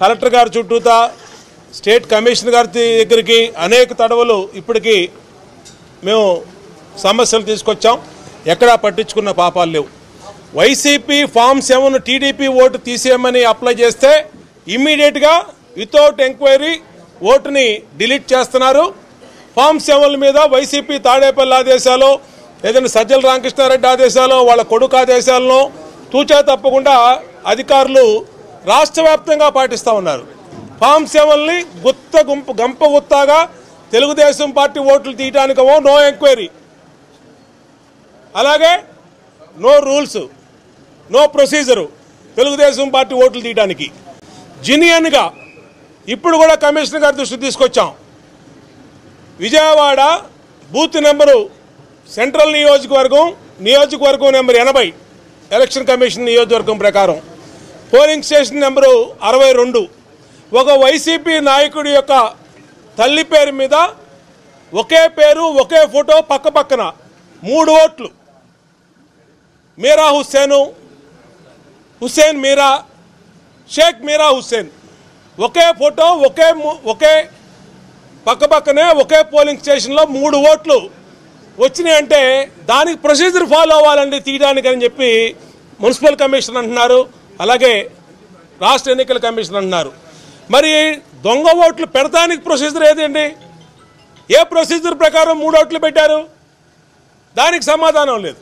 collector గారి చుట్టూతా state commissioner గారి దగ్గరికి అనేక తడవలు ఇప్పటికీ మేము సమస్యలు తీసుకొచ్చాం ఎక్కడా పట్టించుకున్న పాపాలు లేవు వైసీపీ ఫామ్ సెవెన్ టీడీపీ ఓటు తీసేయమని అప్లై చేస్తే ఇమ్మీడియట్గా వితౌట్ ఎంక్వైరీ ఓటుని డిలీట్ చేస్తున్నారు ఫామ్ సెవెన్ మీద వైసీపీ తాడేపల్లి ఆదేశాలు ఏదైనా సజ్జల రామకృష్ణారెడ్డి ఆదేశాలు వాళ్ళ కొడుకు ఆదేశాలను తూచా తప్పకుండా అధికారులు రాష్ట్ర వ్యాప్తంగా పాటిస్తూ ఉన్నారు ఫామ్ సెవెన్ని గుత్త గుంపు గంప గుత్తాగా తెలుగుదేశం పార్టీ ఓట్లు తీయడానికమో నో ఎంక్వైరీ అలాగే no rules no procedure Telugu Desam party ఓట్లు తీయడానికి జినియన్గా ఇప్పుడు కూడా కమిషనర్ గారి దృష్టికి తీసుకొచ్చాం విజయవాడ బూత్ నెంబరు సెంట్రల్ నియోజకవర్గం నియోజకవర్గం నెంబర్ ఎనభై ఎలక్షన్ కమిషన్ నియోజకవర్గం ప్రకారం పోలింగ్ స్టేషన్ నెంబరు అరవై రెండు ఒక వైసీపీ నాయకుడి యొక్క తల్లి పేరు మీద ఒకే పేరు ఒకే ఫోటో పక్క పక్కన మూడు ఓట్లు మీరా హుస్సేను హుస్సేన్ మీరా షేక్ మీరా హుస్సేన్ ఒకే ఫోటో ఒకే ము- ఒకే పక్క పక్కనే ఒకే పోలింగ్ స్టేషన్లో మూడు ఓట్లు వచ్చినాయి అంటే దానికి ప్రొసీజర్ ఫాలో అవ్వాలండి తీయడానికి అని చెప్పి మున్సిపల్ కమిషన్ అంటున్నారు అలాగే రాష్ట్ర ఎన్నికల కమిషన్ అంటున్నారు మరి దొంగ ఓట్లు పెడతానికి ప్రొసీజర్ ఏదండి ఏ ప్రొసీజర్ ప్రకారం మూడు ఓట్లు పెట్టారు దానికి సమాధానం లేదు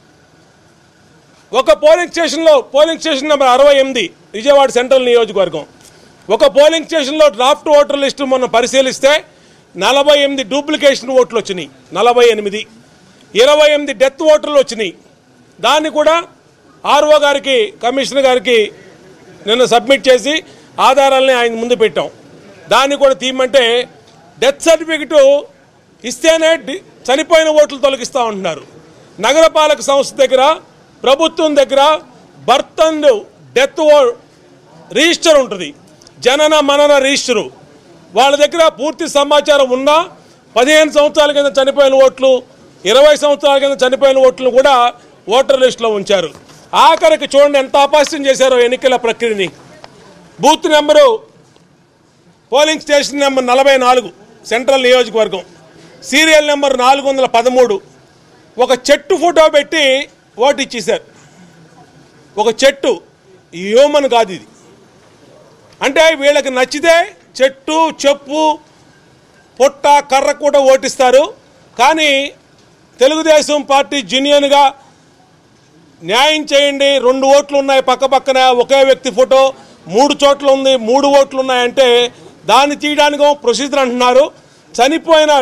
ఒక పోలింగ్ స్టేషన్లో పోలింగ్ స్టేషన్ నెంబర్ అరవై ఎనిమిది విజయవాడ సెంట్రల్ నియోజకవర్గం ఒక పోలింగ్ స్టేషన్లో డ్రాఫ్ట్ ఓటర్ లిస్టు మనం పరిశీలిస్తే నలభై ఎనిమిది డూప్లికేషన్ ఓట్లు వచ్చినాయి నలభై ఎనిమిది ఇరవై ఎనిమిది డెత్ ఓటర్లు వచ్చినాయి దాన్ని కూడా ఆర్ఓ గారికి కమిషనర్ గారికి నిన్న సబ్మిట్ చేసి ఆధారాలని ఆయన ముందు పెట్టాం దాన్ని కూడా తీయమంటే డెత్ సర్టిఫికెట్ ఇస్తేనే డి- చనిపోయిన ఓట్లు తొలగిస్తూ ఉంటున్నారు నగరపాలక సంస్థ దగ్గర ప్రభుత్వం దగ్గర బర్త్ అండ్ డెత్ ఓ- రిజిస్టర్ ఉంటుంది జనన మనన రిజిస్టరు వాళ్ళ దగ్గర పూర్తి సమాచారం ఉన్నా పదిహేను సంవత్సరాల కింద చనిపోయిన ఓట్లు ఇరవై సంవత్సరాల కింద చనిపోయిన ఓట్లు కూడా ఓటర్ లిస్టులో ఉంచారు ఆఖరికి చూడండి ఎంత అపాస్యం చేశారో ఎన్నికల ప్రక్రియని booth number polling station number నలభై నాలుగు సెంట్రల్ నియోజకవర్గం సీరియల్ నెంబర్ నాలుగు వందల పదమూడు ఒక చెట్టు ఫోటో పెట్టి ఓటు ఇచ్చేశారు ఒక చెట్టు హ్యూమన్ కాదు ఇది అంటే వీళ్ళకి నచ్చితే చెట్టు చెప్పు పొట్ట కర్ర కూడా ఓటిస్తారు కానీ తెలుగుదేశం పార్టీ జునియన్గా న్యాయం చేయండి రెండు ఓట్లు ఉన్నాయి పక్క పక్కన ఒకే వ్యక్తి ఫోటో మూడు చోట్ల ఉంది మూడు ఓట్లు ఉన్నాయంటే దాన్ని తీయడానికి ప్రొసీజర్ అంటున్నారు చనిపోయిన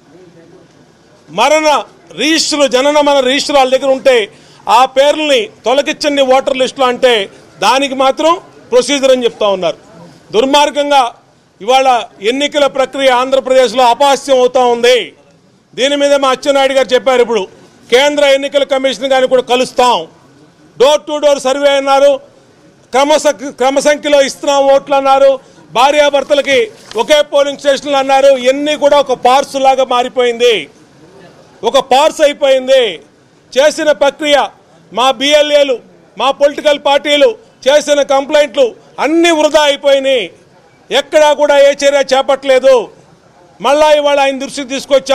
మరణ రిజిస్టర్ జనన మన రిజిస్టర్ వాళ్ళ దగ్గర ఉంటే ఆ పేర్లని తొలగించండి ఓటర్ లిస్టులో అంటే దానికి మాత్రం ప్రొసీజర్ అని చెప్తా ఉన్నారు దుర్మార్గంగా ఇవాళ ఎన్నికల ప్రక్రియ ఆంధ్రప్రదేశ్లో అపహాస్యం అవుతా ఉంది దీని మీద మా అచ్చెన్నాయుడు గారు చెప్పారు ఇప్పుడు కేంద్ర ఎన్నికల కమిషన్ గారిని కూడా కలుస్తాం డోర్ టు డోర్ సర్వే అన్నారు క్రమస క్రమ సంఖ్యలో ఇస్తున్నాం ఓట్లు అన్నారు భార్యాభర్తలకి ఒకే పోలింగ్ స్టేషన్లు అన్నారు ఇవన్నీ కూడా ఒక పార్సు లాగా మారిపోయింది ఒక పార్స్ అయిపోయింది చేసిన ప్రక్రియ మా బిఎల్ఏలు మా పొలిటికల్ పార్టీలు చేసిన కంప్లైంట్లు అన్నీ వృధా అయిపోయినాయి ఎక్కడా కూడా ఏ చర్య చేపట్టలేదు మళ్ళా ఇవాళ ఆయన దృష్టికి తీసుకొచ్చా